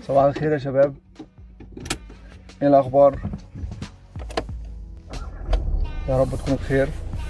صباح الخير يا شباب ايه الاخبار يا رب تكونوا بخير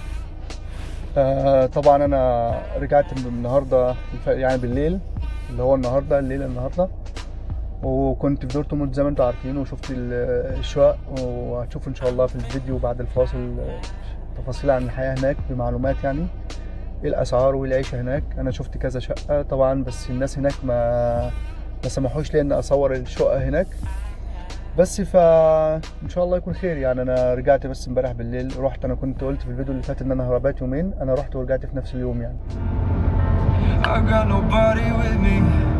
آه طبعا انا رجعت من النهارده الف- يعني بالليل اللي هو النهارده الليل النهارده وكنت في دورتموند زي ما انتم عارفين وشفت ال- الشقق وهتشوفوا ان شاء الله في الفيديو بعد الفاصل آه، تفاصيل عن الحياه هناك بمعلومات يعني ايه الاسعار وايه العيشه هناك انا شفت كذا شقه طبعا بس الناس هناك ما ما سمحوش لي ان اصور الشقه هناك بس فا ان شاء الله يكون خير يعني انا رجعت بس امبارح بالليل رحت انا كنت قلت في الفيديو اللي فات ان انا هربات يومين انا رحت ورجعت في نفس اليوم يعني I got nobody with me,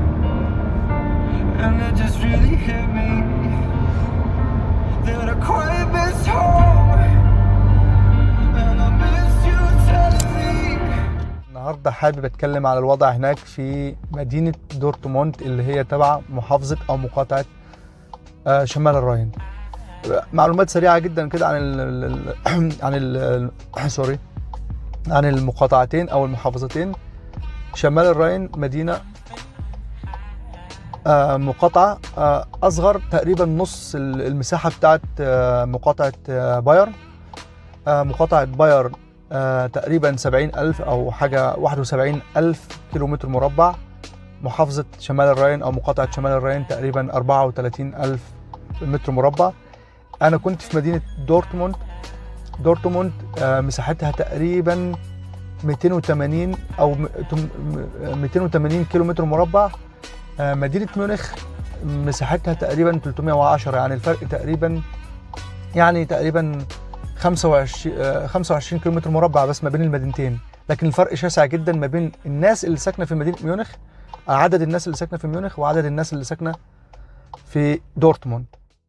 and it just really hit me that I quite miss home, and I miss you telling me. النهارده حابب اتكلم على الوضع هناك في مدينه دورتموند اللي هي تبع محافظه او مقاطعه آه، شمال الراين معلومات سريعه جدا كده عن ال ال- عن ال سوري عن المقاطعتين او المحافظتين شمال الراين مدينه آه، مقاطعه آه، اصغر تقريبا نص ال- المساحه بتاعت آه، مقاطعه آه، بايرن آه، مقاطعه بايرن آه، تقريبا 70 ألف أو حاجة 71 ألف كيلومتر مربع محافظة شمال الراين أو مقاطعة شمال الراين تقريبا 34 ألف متر مربع أنا كنت في مدينة دورتموند دورتموند آه، مساحتها تقريبا 280 أو م- تم- م- 280 كيلومتر مربع آه، مدينة ميونخ مساحتها تقريبا 310 يعني الفرق تقريبا يعني تقريبا 25 آه، 25 كيلومتر مربع بس ما بين المدينتين لكن الفرق شاسع جدا ما بين الناس اللي ساكنه في مدينه ميونخ آه، عدد الناس اللي ساكنه في ميونخ وعدد الناس اللي ساكنه في دورتموند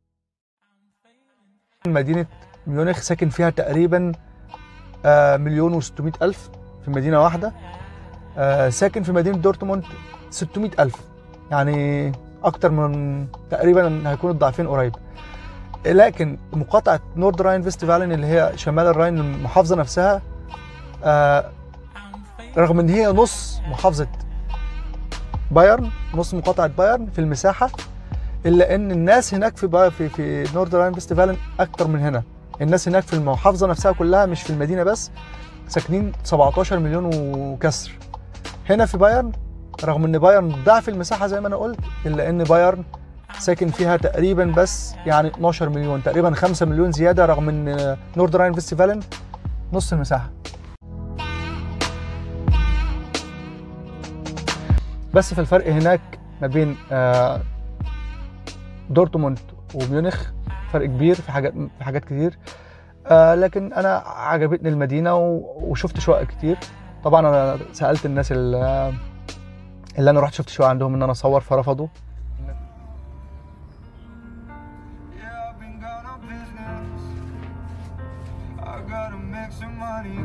مدينه ميونخ ساكن فيها تقريبا آه، مليون و الف في مدينه واحده آه، ساكن في مدينه دورتموند 600 الف يعني اكتر من تقريبا هيكون الضعفين قريب لكن مقاطعه نورد راين فيستيفالين اللي هي شمال الراين المحافظه نفسها آه رغم ان هي نص محافظه بايرن نص مقاطعه بايرن في المساحه الا ان الناس هناك في باي في في نورد راين فيستيفالين اكتر من هنا الناس هناك في المحافظه نفسها كلها مش في المدينه بس ساكنين 17 مليون وكسر هنا في بايرن رغم ان بايرن ضعف المساحه زي ما انا قلت الا ان بايرن ساكن فيها تقريبا بس يعني 12 مليون تقريبا 5 مليون زياده رغم ان نورد راين فيستيفالن نص المساحه بس في الفرق هناك ما بين آه، دورتموند وميونخ فرق كبير في حاجات في حاجات كتير آه، لكن انا عجبتني المدينه و- وشفت شقق كتير طبعا انا سالت الناس اللي اللي انا رحت شفت شقق عندهم ان انا اصور فرفضوا Yeah, I've been gone on business. I gotta make some money.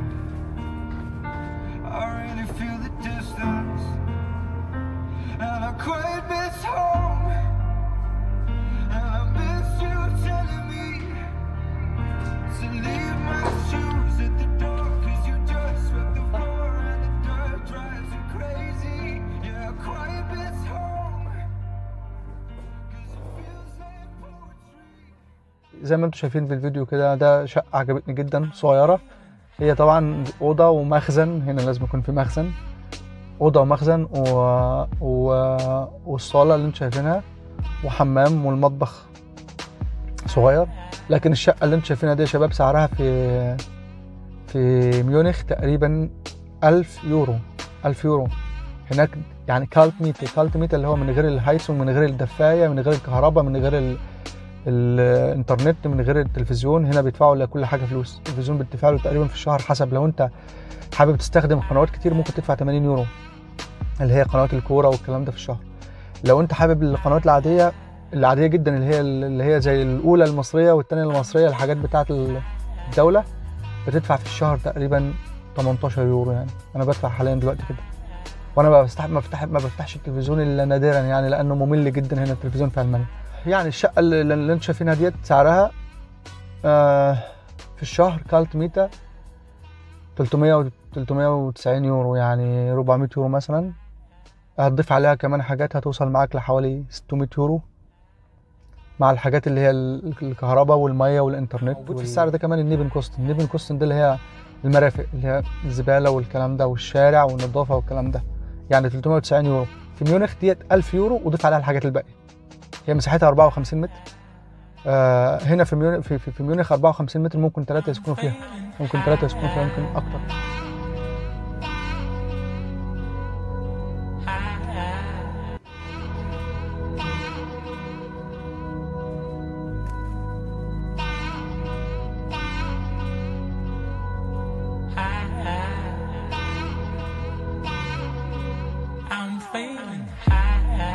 I really feel the distance, and I quite miss home. And I miss you telling me to leave my shoes at the door, 'cause you just swept the floor and the dirt drives you crazy. Yeah, I quite miss home. 'Cause it feels like poetry. زي ما انتم شايفين في الفيديو كده ده شقة عجبتني جدا صغيرة هي طبعا أوضة ومخزن هنا لازم يكون في مخزن أوضة ومخزن و... و... والصالة اللي انتم شايفينها وحمام والمطبخ صغير لكن الشقة اللي انتم شايفينها دي يا شباب سعرها في في ميونخ تقريبا ألف يورو ألف يورو هناك يعني كالت ميتي كالت ميتي اللي هو من غير الهايسون من غير الدفاية من غير الكهرباء من غير ال... الانترنت من غير التلفزيون هنا بيدفعوا لكل حاجه فلوس التلفزيون بتدفع له تقريبا في الشهر حسب لو انت حابب تستخدم قنوات كتير ممكن تدفع 80 يورو اللي هي قنوات الكوره والكلام ده في الشهر لو انت حابب القنوات العاديه العاديه جدا اللي هي اللي هي زي الاولى المصريه والثانيه المصريه الحاجات بتاعه الدوله بتدفع في الشهر تقريبا 18 يورو يعني انا بدفع حاليا دلوقتي كده وانا ما بفتح ما بفتح ما بفتحش التلفزيون الا نادرا يعني لانه ممل جدا هنا التلفزيون في المانيا يعني الشقه اللي, اللي انتم شايفينها ديت سعرها آه في الشهر كالت ميتا 300 و 390 يورو يعني 400 يورو مثلا هتضيف عليها كمان حاجات هتوصل معاك لحوالي 600 يورو مع الحاجات اللي هي ال- الكهرباء والميه والانترنت موجود في السعر ده كمان النيبن كوستن النيبن كوستن ده اللي هي المرافق اللي هي الزباله والكلام ده والشارع والنظافه والكلام ده يعني 390 يورو في ميونخ ديت 1000 يورو وضيف عليها الحاجات الباقيه هي مساحتها 54 متر آه هنا في ميونخ في, في, في ميونخ 54 متر ممكن ثلاثه يسكنوا فيها ممكن ثلاثه يسكنوا فيها ممكن اكتر I'm feeling high.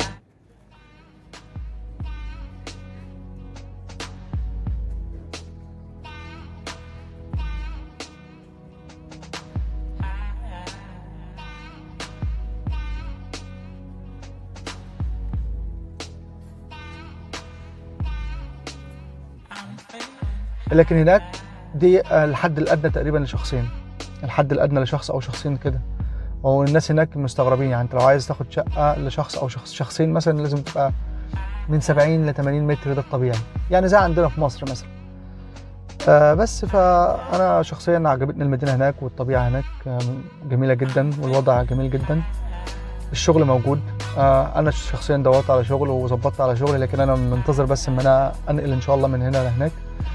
I'm feeling لكن هناك دي آه، الحد الادنى تقريبا لشخصين الحد الادنى لشخص او شخصين كده والناس هناك مستغربين يعني انت لو عايز تاخد شقه لشخص او شخص شخصين مثلا لازم تبقى من 70 ل 80 متر ده الطبيعي يعني زي عندنا في مصر مثلا آه بس فانا شخصيا عجبتني المدينه هناك والطبيعه هناك آه، جميله جدا والوضع جميل جدا الشغل موجود آه انا شخصيا دورت على شغل وظبطت على شغل لكن انا منتظر بس ان انا انقل ان شاء الله من هنا لهناك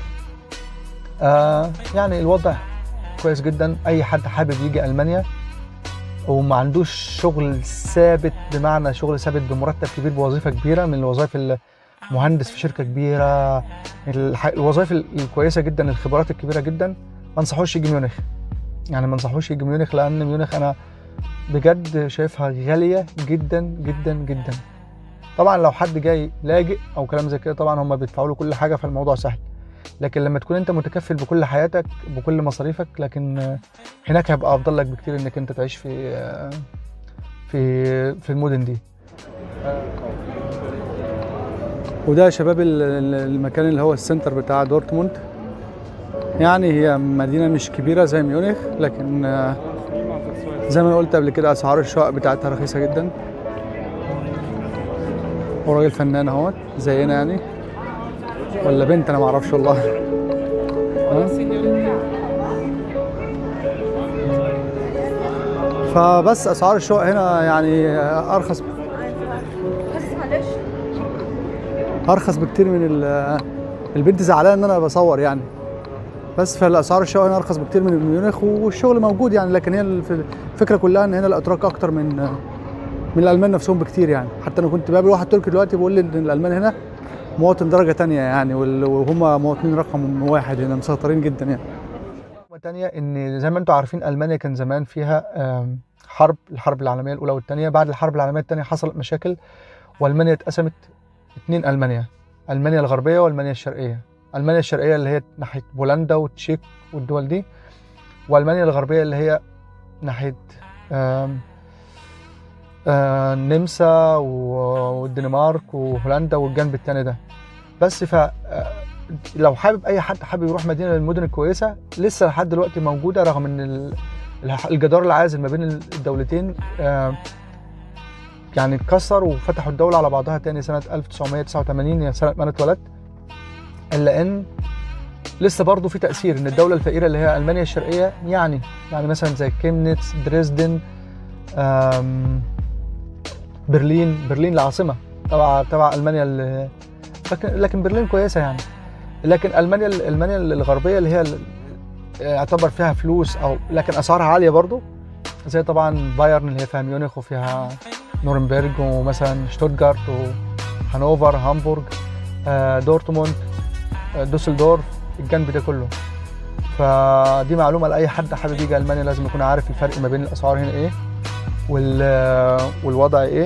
آه يعني الوضع كويس جدا اي حد حابب يجي المانيا وما عندوش شغل ثابت بمعنى شغل ثابت بمرتب كبير بوظيفه كبيره من الوظائف المهندس في شركه كبيره الح- الوظائف الكويسه جدا الخبرات الكبيره جدا ما انصحوش يجي ميونخ يعني ما انصحوش يجي ميونخ لان ميونخ انا بجد شايفها غاليه جدا جدا جدا طبعا لو حد جاي لاجئ او كلام زي كده طبعا هم بيدفعوا له كل حاجه فالموضوع سهل لكن لما تكون انت متكفل بكل حياتك بكل مصاريفك لكن آه، هناك هيبقى افضل لك بكتير انك انت تعيش في آه، في في المدن دي وده يا شباب ال- ال- المكان اللي هو السنتر بتاع دورتموند يعني هي مدينة مش كبيرة زي ميونخ لكن آه، زي ما أنا قلت قبل كده أسعار الشقق بتاعتها رخيصة جدا وراجل فنان اهوت زينا يعني ولا بنت أنا معرفش والله ها؟ فبس اسعار الشقق هنا يعني ارخص بس معلش ارخص بكتير من ال- البنت زعلانه ان انا بصور يعني بس فالاسعار الشقق هنا ارخص بكتير من ميونخ والشغل موجود يعني لكن هي الف- الفكره كلها ان هنا الاتراك اكتر من من الالمان نفسهم بكتير يعني حتى انا كنت بقابل واحد تركي دلوقتي بيقول لي ان الالمان هنا مواطن درجه تانية يعني وال- وهم مواطنين رقم واحد هنا مسيطرين جدا يعني معلومة تانية ان زي ما انتم عارفين المانيا كان زمان فيها آم، حرب الحرب العالميه الاولى والثانيه بعد الحرب العالميه الثانيه حصلت مشاكل والمانيا اتقسمت اتنين المانيا المانيا الغربيه والمانيا الشرقيه المانيا الشرقيه اللي هي ناحيه بولندا والتشيك والدول دي والمانيا الغربيه اللي هي ناحيه آم، آه، النمسا و- والدنمارك وهولندا والجنب التاني ده بس ف آه، لو حابب اي حد حابب يروح مدينه من المدن الكويسه لسه لحد دلوقتي موجوده رغم ان ال- الح- الجدار العازل ما بين الدولتين آه، يعني اتكسر وفتحوا الدوله على بعضها تاني سنه 1989 يعني سنه ما انا اتولدت الا ان لسه برضه في تاثير ان الدوله الفقيره اللي هي المانيا الشرقيه يعني يعني مثلا زي كيمنيتس دريسدن آم، برلين برلين العاصمه تبع تبع المانيا ال- لكن لكن برلين كويسه يعني لكن المانيا المانيا الغربيه اللي هي ال- يعتبر فيها فلوس او لكن اسعارها عاليه برضو زي طبعا بايرن اللي هي فيها ميونخ وفيها نورنبرج ومثلا شتوتجارت وهانوفر هامبورغ آه، دورتموند آه، دوسلدورف الجنب ده كله فدي معلومه لاي حد حابب يجي المانيا لازم يكون عارف الفرق ما بين الاسعار هنا ايه وال والوضع ايه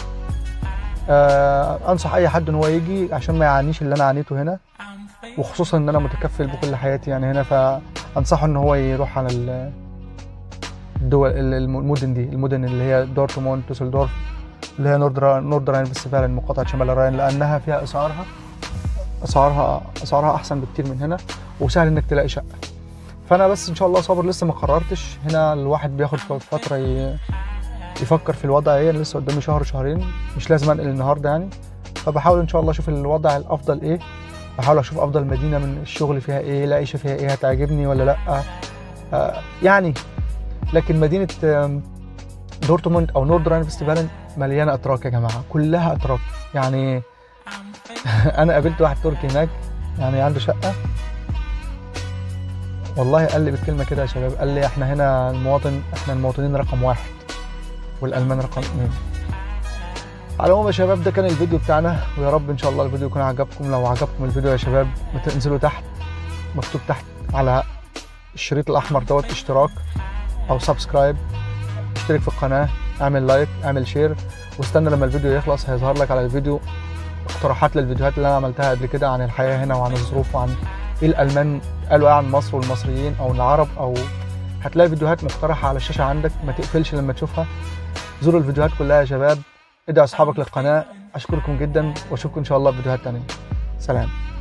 آه انصح اي حد ان هو يجي عشان ما يعانيش اللي انا عانيته هنا وخصوصا ان انا متكفل بكل حياتي يعني هنا فانصحه ان هو يروح على ال- الدول ال- الم- المدن دي المدن اللي هي دورتموند دوسلدورف اللي هي نوردر نورد راين فيستفالن مقاطعه شمال الراين لانها فيها اسعارها اسعارها اسعارها احسن بكتير من هنا وسهل انك تلاقي شقه فانا بس ان شاء الله صابر لسه ما قررتش هنا الواحد بياخد فتره ي... يفكر في الوضع ايه أنا لسه قدامي شهر شهرين مش لازم انقل النهارده يعني فبحاول ان شاء الله اشوف الوضع الافضل ايه بحاول اشوف افضل مدينه من الشغل فيها ايه العيشه فيها ايه هتعجبني ولا لا آه يعني لكن مدينه آم، دورتموند او نورد راين فيستيفالن مليانه اتراك يا جماعه كلها اتراك يعني انا قابلت واحد تركي هناك يعني عنده شقه والله قال لي بالكلمه كده يا شباب قال لي احنا هنا المواطن احنا المواطنين رقم واحد والالمان رقم اثنين على العموم يا شباب ده كان الفيديو بتاعنا ويا رب ان شاء الله الفيديو يكون عجبكم لو عجبكم الفيديو يا شباب ما تنزلوا تحت مكتوب تحت على الشريط الاحمر دوت اشتراك او سبسكرايب اشترك في القناه اعمل لايك اعمل شير واستنى لما الفيديو يخلص هيظهر لك على الفيديو اقتراحات للفيديوهات اللي انا عملتها قبل كده عن الحياه هنا وعن الظروف وعن ايه الالمان قالوا ايه عن مصر والمصريين او العرب او هتلاقي فيديوهات مقترحه على الشاشه عندك ما تقفلش لما تشوفها زوروا الفيديوهات كلها يا شباب ادعوا اصحابك للقناه اشكركم جدا واشوفكم ان شاء الله في فيديوهات تانية سلام